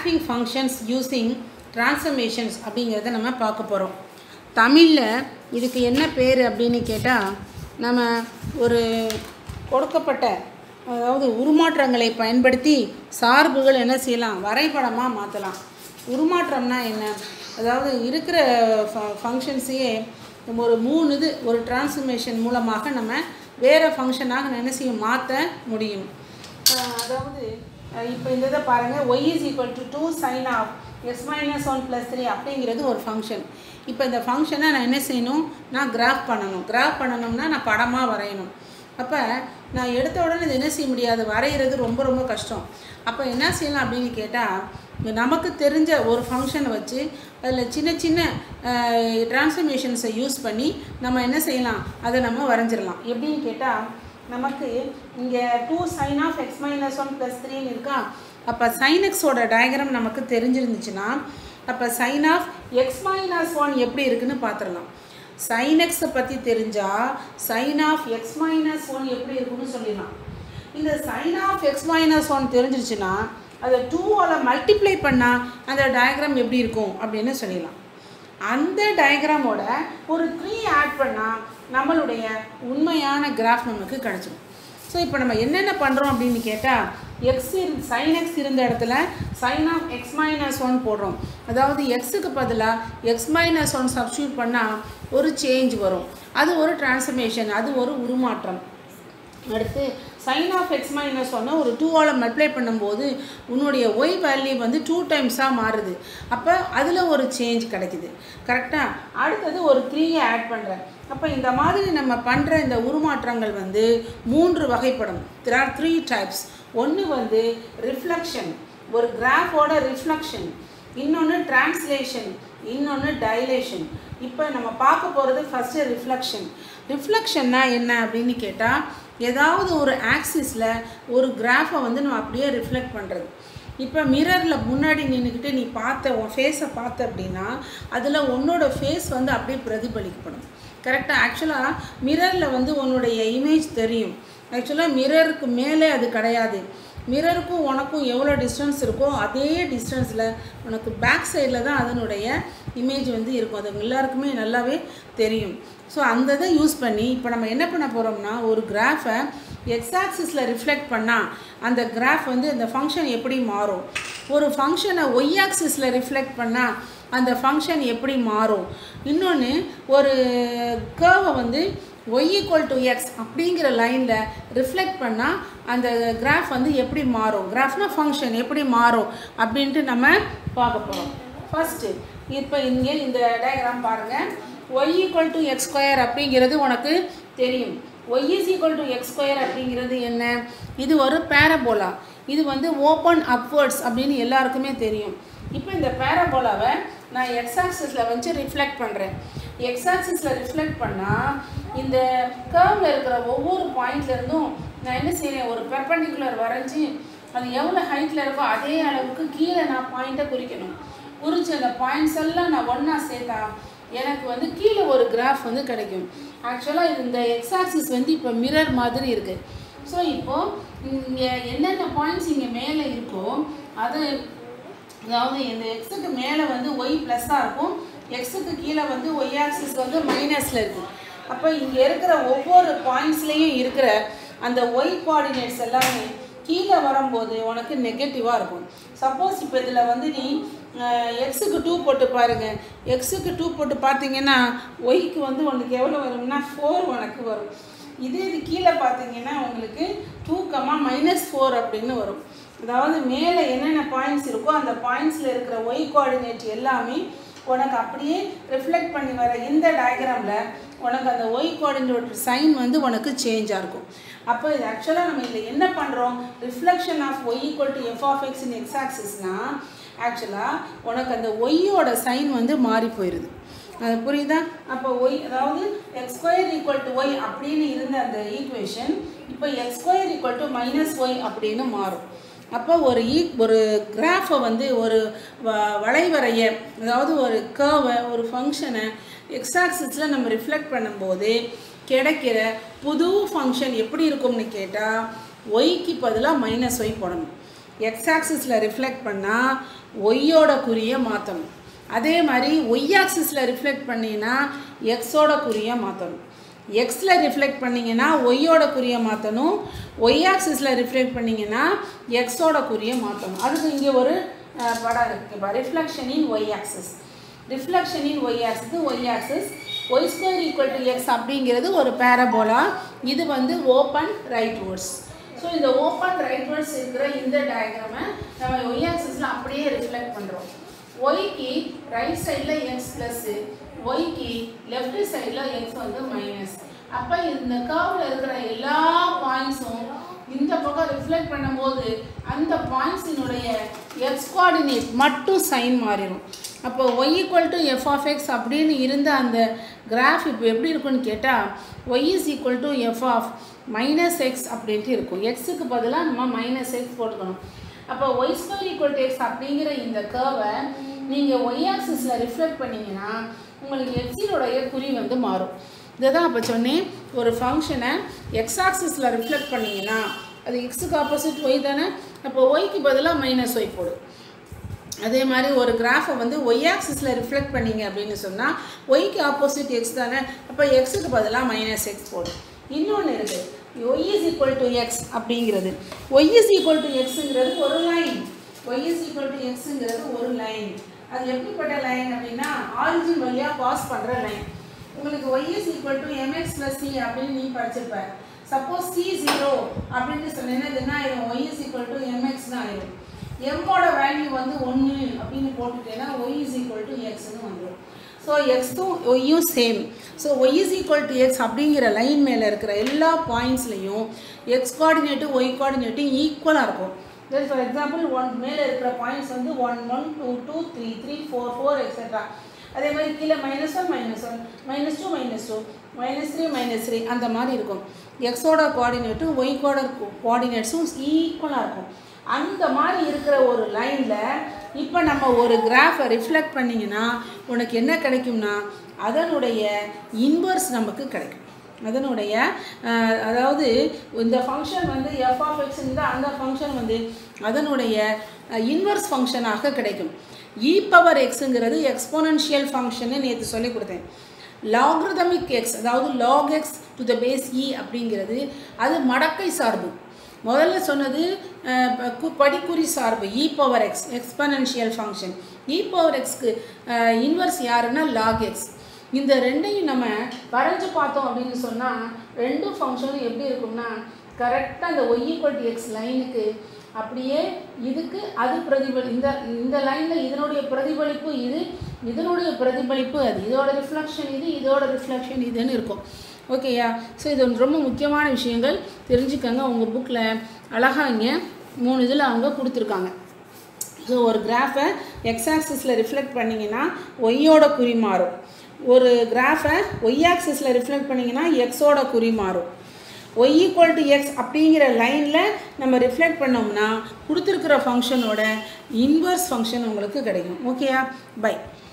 graphing functions using transformations அப்படிங்கிறத நம்ம பார்க்க போகிறோம் தமிழில் இதுக்கு என்ன பேர் அப்படின்னு கேட்டால் நம்ம ஒரு கொடுக்கப்பட்ட அதாவது உருமாற்றங்களை பயன்படுத்தி சார்புகள் என்ன செய்யலாம் வரைபடமாக மாற்றலாம் உருமாற்றம்னா என்ன அதாவது இருக்கிற ஃபங்க்ஷன்ஸையே நம்ம ஒரு மூணு இது ஒரு டிரான்ஸ்ஃபர்மேஷன் மூலமாக நம்ம வேறு ஃபங்க்ஷனாக என்ன செய்ய மாற்ற முடியும் அஹ் அதாவது அஹ் இப்போ இந்த இதை பாருங்கள் Y is equal to two sine of S minus one plus three அப்படிங்கிறது ஒரு ஃபங்க்ஷன் இப்போ இந்த ஃபங்க்ஷனை நான் என்ன செய்யணும் நான் கிராஃப் பண்ணணும் கிராஃப் பண்ணணும்னா நான் படமாக வரையணும் அப்போ நான் எடுத்த உடனே இது என்ன செய்ய முடியாது வரைகிறது ரொம்ப ரொம்ப கஷ்டம் அப்போ என்ன செய்யலாம் அப்படின்னு கேட்டால் நமக்கு தெரிஞ்ச ஒரு ஃபங்க்ஷனை வச்சு அதில் சின்ன சின்ன டிரான்ஸ்ஃபர்மேஷன்ஸை யூஸ் பண்ணி நம்ம என்ன செய்யலாம் அதை நம்ம வரைஞ்சிடலாம் எப்படின்னு கேட்டால் நமக்கு இங்கே two sine of X minus one plus த்ரீன்னு இருக்கா அப்போ சைன் எக்ஸோட டயக்ராம் நமக்கு தெரிஞ்சிருந்துச்சுன்னா அப்போ sine of X minus one எப்படி இருக்குன்னு பார்த்துடலாம் சைன் எக்ஸை பற்றி தெரிஞ்சால் sine of X minus one எப்படி இருக்குன்னு சொல்லிடலாம் இந்த sine of X minus one தெரிஞ்சிருச்சுன்னா அதை டூவால் மல்டிப்ளை பண்ணால் அந்த டயக்ராம் எப்படி இருக்கும் அப்படின்னு சொல்லிடலாம் அந்த டயக்ராமோட ஒரு த்ரீ ஆட் பண்ணால் நம்மளுடைய உண்மையான கிராஃப் நமக்கு கிடச்சிடும் ஸோ இப்போ நம்ம என்னென்ன பண்ணுறோம் அப்படின்னு கேட்டால் எக்ஸ் சைன் எக்ஸ் இருந்த இடத்துல sine of X minus one போடுறோம் அதாவது எக்ஸுக்கு பதிலாக எக்ஸ் மைனஸ் ஒன் சப்ஸ்டியூட் பண்ணால் ஒரு சேஞ்ச் வரும் அது ஒரு டிரான்ஸ்ஃபர்மேஷன் அது ஒரு உருமாற்றம் அடுத்து சைன் ஆஃப் எக்ஸ் மைனஸ் ஒன்று ஒரு டூவால் மல்டிப்ளை பண்ணும்போது உன்னுடைய ஒய் வேல்யூ வந்து டூ டைம்ஸாக மாறுது அப்போ அதில் ஒரு சேஞ்ச் கிடைக்குது கரெக்டாக அடுத்தது ஒரு த்ரீயை ஆட் பண்ணுறேன் அப்போ இந்த மாதிரி நம்ம பண்ணுற இந்த உருமாற்றங்கள் வந்து மூன்று வகைப்படும் தெர் ஆர் த்ரீ டைப்ஸ் ஒன்று வந்து ரிஃப்ளெக்ஷன் ஒரு கிராஃபோட ரிஃப்ளெக்ஷன் இன்னொன்று டிரான்ஸ்லேஷன் இன்னொன்று டைலேஷன் இப்போ நம்ம பார்க்க போகிறது ஃபஸ்ட்டு ரிஃப்ளெக்ஷன் ரிஃப்ளெக்ஷன்னா என்ன அப்படின்னு கேட்டால் ஏதாவது ஒரு ஆக்சிஸில் ஒரு கிராஃபை வந்து நம்ம அப்படியே ரிஃப்ளெக்ட் பண்ணுறது இப்போ மிரரில் முன்னாடி நின்றுக்கிட்டு நீ பார்த்த உன் ஃபேஸை பார்த்த அப்படின்னா அதில் உன்னோட ஃபேஸ் வந்து அப்படியே பிரதிபலிக்கப்படும் கரெக்டாக ஆக்சுவலாக மிரரில் வந்து உன்னுடைய இமேஜ் தெரியும் ஆக்சுவலாக மிரருக்கு மேலே அது கிடையாது மிரருக்கும் உனக்கும் எவ்வளோ டிஸ்டன்ஸ் இருக்கோ அதே டிஸ்டன்ஸில் உனக்கு பேக் சைடில் தான் அதனுடைய இமேஜ் வந்து இருக்கும் அது எல்லாருக்குமே நல்லாவே தெரியும் ஸோ அந்த இதை யூஸ் பண்ணி இப்போ நம்ம என்ன பண்ண போகிறோம்னா ஒரு கிராஃபை எக்ஸாக்சிஸில் ரிஃப்ளெக்ட் பண்ணால் அந்த கிராஃப் வந்து அந்த ஃபங்க்ஷன் எப்படி மாறும் ஒரு ஃபங்க்ஷனை ஒய் ஆக்சிஸில் ரிஃப்ளெக்ட் பண்ணால் அந்த ஃபங்க்ஷன் எப்படி மாறும் இன்னொன்று ஒரு கேர்வை வந்து ஒய் ஈக்குவல் டு எக்ஸ் அப்படிங்கிற லைனில் ரிஃப்ளெக்ட் பண்ணால் அந்த கிராஃப் வந்து எப்படி மாறும் கிராஃப்னா ஃபங்க்ஷன் எப்படி மாறும் அப்படின்ட்டு நம்ம பார்க்க போகிறோம் ஃபஸ்ட்டு இப்போ இங்கே இந்த டயக்ராம் பாருங்கள் Y equal to X square அப்படிங்கிறது உனக்கு தெரியும் Y is equal to X square அப்படிங்கிறது என்ன இது ஒரு பேரபோலா இது வந்து ஓப்பன் அப்வர்ட்ஸ் அப்படின்னு எல்லாருக்குமே தெரியும் இப்போ இந்த பேரபோலாவை நான் எக்ஸ் ஆக்சிஸில் வச்சு ரிஃப்ளெக்ட் பண்ணுறேன் எக்ஸ் ஆக்சிஸில் ரிஃப்ளெக்ட் பண்ணால் இந்த கர்வில் இருக்கிற ஒவ்வொரு பாயிண்ட்லேருந்தும் நான் என்ன செய்கிறேன் ஒரு பெர்பண்டிகுலர் வரைஞ்சி அது எவ்வளோ ஹைட்டில் இருக்கோ அதே அளவுக்கு கீழே நான் பாயிண்ட்டை குறிக்கணும் குறித்து அந்த பாயிண்ட்ஸ் எல்லாம் நான் ஒன்றா சேர்த்தா எனக்கு வந்து கீழே ஒரு கிராஃப் வந்து கிடைக்கும் ஆக்சுவலாக இது இந்த எக்ஸ் ஆக்சிஸ் வந்து இப்போ மிரர் மாதிரி இருக்குது ஸோ இப்போது இங்கே என்னென்ன பாயிண்ட்ஸ் இங்கே மேலே இருக்கோ அது அதாவது இந்த எக்ஸுக்கு மேலே வந்து ஒய் ப்ளஸ்ஸாக இருக்கும் எக்ஸுக்கு கீழே வந்து ஒய் ஆக்சிஸ் வந்து மைனஸில் இருக்கும் அப்போ இங்கே இருக்கிற ஒவ்வொரு பாயிண்ட்ஸ்லேயும் இருக்கிற அந்த ஒய் கோஆர்டினேட்ஸ் எல்லாமே கீழே வரும்போது உனக்கு நெகட்டிவாக இருக்கும் சப்போஸ் இப்போ இதில் வந்து நீ எக்ஸுக்கு டூ போட்டு பாருங்கள் எக்ஸுக்கு டூ போட்டு பார்த்தீங்கன்னா ஒய்க்கு வந்து உனக்கு எவ்வளோ வரும்னா ஃபோர் உனக்கு வரும் இதே இது கீழே பார்த்தீங்கன்னா உங்களுக்கு டூ கம்மா மைனஸ் ஃபோர் அப்படின்னு வரும் அதாவது மேலே என்னென்ன பாயிண்ட்ஸ் இருக்கோ அந்த பாயிண்ட்ஸில் இருக்கிற ஒய் கோஆர்டினேட் எல்லாமே உனக்கு அப்படியே ரிஃப்ளெக்ட் பண்ணி வர இந்த டயக்ராமில் உனக்கு அந்த ஒய் கோஆர்டினேட் சைன் வந்து உனக்கு சேஞ்சாக இருக்கும் அப்போ இது ஆக்சுவலாக நம்ம இதில் என்ன பண்ணுறோம் reflection of Y equal to F of X in X ஆக்சிஸ்னால் ஆக்சுவலாக உனக்கு அந்த ஒய்யோட சைன் வந்து மாறி போயிடுது அது புரியுதா அப்போ ஒய் அதாவது X square equal to Y அப்படின்னு இருந்த அந்த ஈக்குவேஷன் இப்போ X square equal to minus Y அப்படின்னு மாறும் அப்போ ஒரு ஈ ஒரு கிராஃபை வந்து ஒரு வ வளைவரைய அதாவது ஒரு கேர்வை ஒரு ஃபங்க்ஷனை எக்ஸாக்சிஸில் நம்ம ரிஃப்ளெக்ட் பண்ணும்போது கிடைக்கிற புது ஃபங்க்ஷன் எப்படி இருக்கும்னு கேட்டால் ஒய்க்கு பதிலாக மைனஸ் ஒய் போடணும் எக்ஸ் ஆக்சிஸில் ரிஃப்ளெக்ட் பண்ணால் ஒய்யோட குறியை மாற்றணும் அதே மாதிரி ஒய் ஆக்சிஸில் ரிஃப்ளெக்ட் பண்ணினா எக்ஸோட குறியை மாற்றணும் எக்ஸில் ரிஃப்ளெக்ட் பண்ணிங்கன்னா ஒய்யோட குறியை மாற்றணும் ஒய் ஆக்சிஸில் ரிஃப்ளெக்ட் பண்ணிங்கன்னா எக்ஸோட குறியை மாற்றணும் அதுக்கு இங்கே ஒரு அஹ், படம் இருக்குது reflection in Y axis reflection in Y axis Y axis Y square equal to X அப்படிங்கிறது ஒரு பேரபோலா இது வந்து ஓப்பன் ரைட்வர்ட்ஸ் ஸோ இந்த ஓப்பன் ரைட்வர்ட்ஸ் இருக்கிற இந்த டயக்ராமை நம்ம ஒய் ஆக்சிஸில் அப்படியே ரிஃப்ளெக்ட் பண்ணுறோம் ஒய்க்கு ரைட் சைடில் எக்ஸ் ப்ளஸ்ஸு ஒய்க்கு லெஃப்ட் சைடில் எக்ஸ் வந்து மைனஸ் அப்போ இந்த கர்வில் இருக்கிற எல்லா பாயிண்ட்ஸும் இந்த பக்கம் ரிஃப்ளெக்ட் பண்ணும்போது அந்த பாயிண்ட்ஸினுடைய எக்ஸ் கோஆர்டினேட் மட்டும் சைன் மாறிடும் அப்போ Y equal to F of X அப்படின்னு இருந்த அந்த கிராஃப் இப்போ எப்படி இருக்குன்னு கேட்டால் Y is equal to F of minus X அப்படின்ட்டு இருக்கும் எக்ஸுக்கு பதிலாக நம்ம மைனஸ் எக்ஸ் போட்டுக்கணும் அப்போ Y square equal to X அப்படிங்கிற இந்த கர்வை நீங்கள் ஒய் ஆக்சிஸில் ரிஃப்ளெக்ட் பண்ணீங்கன்னா உங்களுக்கு எக்ஸினுடைய குறி வந்து மாறும் இதை தான் அப்போ சொன்னேன் ஒரு ஃபங்க்ஷனை எக்ஸ் ஆக்சிஸில் ரிஃப்ளெக்ட் பண்ணீங்கன்னா அது எக்ஸுக்கு ஆப்போசிட் ஒய் தானே அப்போ ஒய்க்கு பதிலாக மைனஸ் ஒய் போடும் அதே மாதிரி ஒரு கிராஃபை வந்து ஒய் ஆக்சிஸில் ரிஃப்ளெக்ட் பண்ணீங்க அப்படின்னு சொன்னால் ஒய்க்கு ஆப்போசிட் எக்ஸ் தானே அப்போ எக்ஸுக்கு பதிலாக மைனஸ் எக்ஸ் போடும் இன்னொன்று இருக்குது Y is equal to X அப்படிங்கிறது ஒய் இஸ் ஈக்குவல் டு எக்ஸுங்கிறது ஒரு line Y is equal to எக்ஸுங்கிறது ஒரு லைன் அது எப்படிப்பட்ட லைன் அப்படின்னா ஆரிஜின் வழியாக பாஸ் பண்ணுற லைன் உங்களுக்கு Y is equal to M X plus C அப்படின்னு நீ படிச்சிருப்ப சப்போஸ் சி ஜீரோ அப்படின்னு சொன்னீங்கன்னா இது என்ன ஆயிரும் ஒய் இஸ் ஈக்குவல் டு எம்எக்ஸ்னு ஆயிரும் எம்மோட வேல்யூ வந்து ஒன்று அப்படின்னு போட்டுட்டேன்னா ஒய் இஸ் ஈக்குவல் டு எக்ஸ்னு வந்துடும் ஸோ எக்ஸும் ஒய்யும் same so Y is equal to X அப்படிங்கிற லைன் மேலே இருக்கிற எல்லா பாயிண்ட்ஸ்லையும் எக்ஸ் கோஆர்டினேட்டும் ஒய் கோஆர்டினேட்டும் ஈக்குவலாக இருக்கும் தென் ஃபார் எக்ஸாம்பிள் ஒன் மேலே இருக்கிற பாயிண்ட்ஸ் வந்து one one two two three three four four etcetera அதே மாதிரி கீழே minus one minus one minus two minus two minus three minus three அந்த மாதிரி இருக்கும் எக்ஸோட கோஆர்டினேட்டும் ஒய்க்கோட கோஆர்டினேட்ஸும் ஈக்குவலாக இருக்கும் அந்த மாதிரி இருக்கிற ஒரு லைனில் இப்போ நம்ம ஒரு கிராஃபை ரிஃப்ளெக்ட் பண்ணிங்கன்னா உனக்கு என்ன கிடைக்கும்னா அதனுடைய இன்வர்ஸ் நமக்கு கிடைக்கும் அதனுடைய அஹ், அதாவது இந்த ஃபங்க்ஷன் வந்து எஃப் ஆஃப் எக்ஸ் இருந்தால் அந்த ஃபங்க்ஷன் வந்து அதனுடைய இன்வர்ஸ் ஃபங்க்ஷனாக கிடைக்கும் இ பவர் எக்ஸுங்கிறது எக்ஸ்போனன்ஷியல் ஃபங்க்ஷன்னு நேற்று சொல்லி கொடுத்தேன் லாக்ரிதமிக் எக்ஸ் அதாவது log X to the base E அப்படிங்கிறது அது மடக்கை சார்பு முதல்ல சொன்னது அஹ், ப- கு- படிக்குறி சார்பு E power X exponential function E power எக்ஸ்க்கு இன்வர்ஸ் யாருன்னா லாக் எக்ஸ் இந்த ரெண்டையும் நம்ம வரைஞ்சு பார்த்தோம் அப்படின்னு சொன்னால் ரெண்டு ஃபங்க்ஷனும் எப்படி இருக்கும்னா கரெக்டாக அந்த ஒய் ஈக்குவல் டு எக்ஸ் லைனுக்கு அப்படியே இதுக்கு அது பிரதிபலி இந்த இந்த லைனில் இதனுடைய பிரதிபலிப்பு இது இதனுடைய பிரதிபலிப்பு அது இதோட ரிஃப்ளெக்ஷன் இது இதோட ரிஃப்ளெக்ஷன் இதுன்னு இருக்கும் ஓகேயா ஸோ இது ஒன்று ரொம்ப முக்கியமான விஷயங்கள் தெரிஞ்சுக்கங்க உங்கள் புக்கில் அழகாக இங்கே மூணு இதில் அவங்க கொடுத்துருக்காங்க ஸோ ஒரு கிராஃபை எக்ஸ் ஆக்சிஸில் ரிஃப்ளெக்ட் பண்ணிங்கன்னா ஒய்யோட குறி மாறும் ஒரு கிராஃபை ஒய் ஆக்சிஸில் ரிஃப்ளெக்ட் பண்ணிங்கன்னா எக்ஸோட குறி மாறும் ஒய் ஈக்குவல் டு எக்ஸ் அப்படிங்கிற லைனில் நம்ம ரிஃப்ளெக்ட் பண்ணோம்னா கொடுத்துருக்குற ஃபங்க்ஷனோட இன்வர்ஸ் ஃபங்க்ஷன் உங்களுக்கு கிடைக்கும் ஓகேயா பை